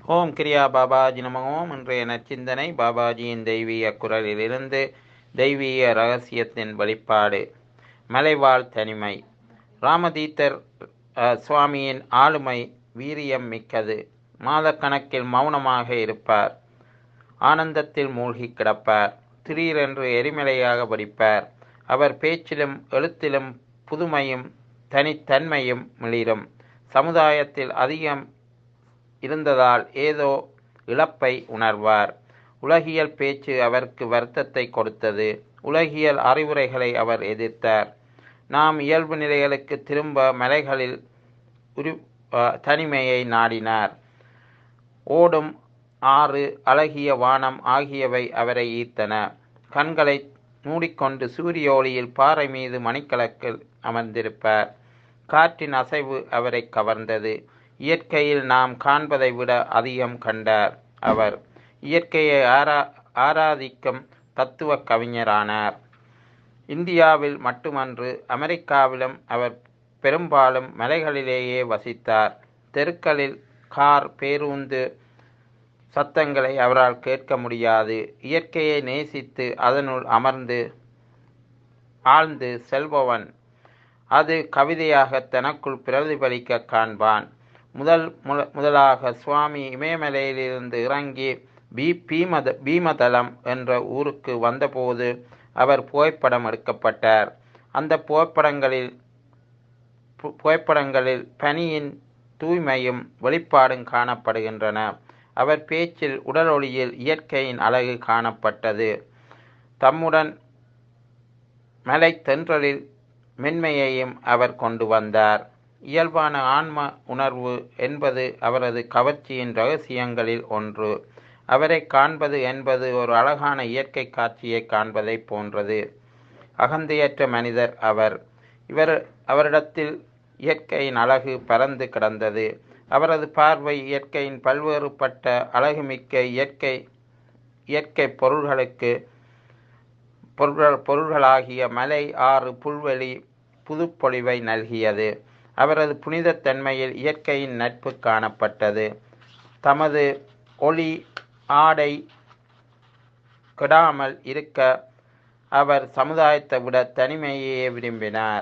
ஓம் கிரியா பாபாஜி நம ஓம் இன்றைய நச்சிந்தனை பாபாஜியின் தெய்வீக குரலிலிருந்து தெய்வீக ரகசியத்தின் வெளிப்பாடு மலைவாழ் தனிமை ராமதீத்தர் அஹ், சுவாமியின் ஆளுமை வீரியம் மிக்கது மாதக்கணக்கில் மௌனமாக இருப்பார் ஆனந்தத்தில் மூழ்கி கிடப்பார் திடீரென்று எரிமலையாக படிப்பார் அவர் பேச்சிலும் எழுத்திலும் புதுமையும் தனித்தன்மையும் மிளிரும் சமுதாயத்தில் அதிகம் இருந்ததால் ஏதோ இழப்பை உணர்வார் உலகியல் பேச்சு அவருக்கு வருத்தத்தை கொடுத்தது உலகியல் அறிவுரைகளை அவர் எதிர்த்தார் நாம் இயல்பு நிலைகளுக்கு திரும்ப மலைகளில் உரு அஹ், தனிமையை நாடினார் ஓடும் ஆறு அழகிய வானம் ஆகியவை அவரை ஈர்த்தன கண்களை மூடிக்கொண்டு சூரிய ஒளியில் பாறை மீது மணிக்கணக்கில் அமர்ந்திருப்பார் காற்றின் அசைவு அவரை கவர்ந்தது இயற்கையில் நாம் காண்பதை விட அதிகம் கண்டார் அவர் இயற்கையை ஆரா ஆராதிக்கும் தத்துவ கவிஞரானார் இந்தியாவில் மட்டுமன்று அமெரிக்காவிலும் அவர் பெரும்பாலும் மலைகளிலேயே வசித்தார் தெருக்களில் கார் பேருந்து சத்தங்களை அவரால் கேட்க முடியாது இயற்கையை நேசித்து அதனுள் அமர்ந்து ஆழ்ந்து செல்பவன் அது கவிதையாக தனக்குள் பிரதிபலிக்க காண்பான் முதல் முல முதலாக சுவாமி இமயமலையிலிருந்து இறங்கி பீ பீமத பீமதலம் என்ற ஊருக்கு வந்தபோது அவர் புகைப்படம் எடுக்கப்பட்டார் அந்த புகைப்படங்களில் பு- புகைப்படங்களில் பனியின் தூய்மையும் வெளிப்பாடும் காணப்படுகின்றன அவர் பேச்சில் உடல் ஒளியில் இயற்கையின் அழகு காணப்பட்டது தம்முடன் மலை தென்றலில் மென்மையையும் அவர் கொண்டு வந்தார் இயல்பான ஆன்ம உணர்வு என்பது அவரது கவர்ச்சியின் ரகசியங்களில் ஒன்று அவரை காண்பது என்பது ஒரு அழகான இயற்கை காட்சியை காண்பதைப் போன்றது அகந்தையற்ற மனிதர் அவர் இவர் அவரிடத்தில் இயற்கையின் அழகு பறந்து கிடந்தது அவரது பார்வை இயற்கையின் பல்வேறுபட்ட அழகுமிக்க இயற்கை இயற்கை பொருள்களுக்கு பொருள்கள் பொருள்களாகிய மலை ஆறு புல்வெளி புதுப்பொழிவை நல்கியது அவரது புனிதத்தன்மையில் இயற்கையின் நட்பு காணப்பட்டது தமது ஒளி ஆடை கெடாமல் இருக்க அவர் சமுதாயத்தை விட தனிமையே விரும்பினார்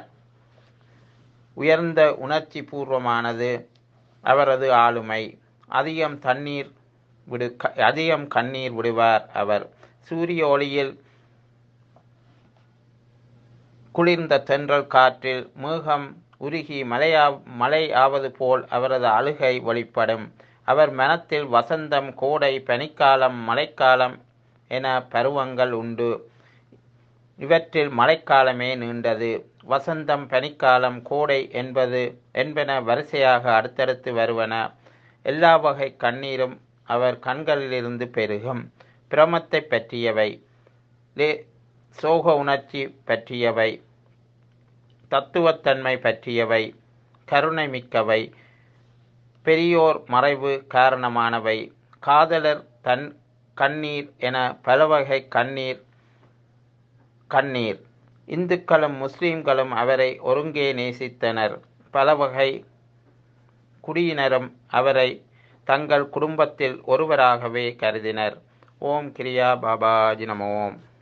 உயர்ந்த உணர்ச்சி பூர்வமானது அவரது ஆளுமை அதிகம் தண்ணீர் விடு க- அதிகம் கண்ணீர் விடுவார் அவர் சூரிய ஒளியில் குளிர்ந்த தென்றல் காற்றில் மேகம் உருகி மலையா மழை ஆவது போல் அவரது அழுகை வெளிப்படும் அவர் மனத்தில் வசந்தம் கோடை பனிக்காலம் மழைக்காலம் என பருவங்கள் உண்டு இவற்றில் மழைக்காலமே நீண்டது வசந்தம் பனிக்காலம் கோடை என்பது என்பன வரிசையாக அடுத்தடுத்து வருவன எல்லா வகை கண்ணீரும் அவர் கண்களிலிருந்து பெருகும் பிரமத்தை பற்றியவை லே சோக உணர்ச்சி பற்றியவை தத்துவத்தன்மை பற்றியவை கருணை மிக்கவை பெரியோர் மறைவு காரணமானவை காதலர் தன் கண்ணீர் என பல வகை கண்ணீர் கண்ணீர் இந்துக்களும் முஸ்லிம்களும் அவரை ஒருங்கே நேசித்தனர் பல வகை குடியினரும் அவரை தங்கள் குடும்பத்தில் ஒருவராகவே கருதினர் ஓம் கிரியா பாபாஜி நம ஓம்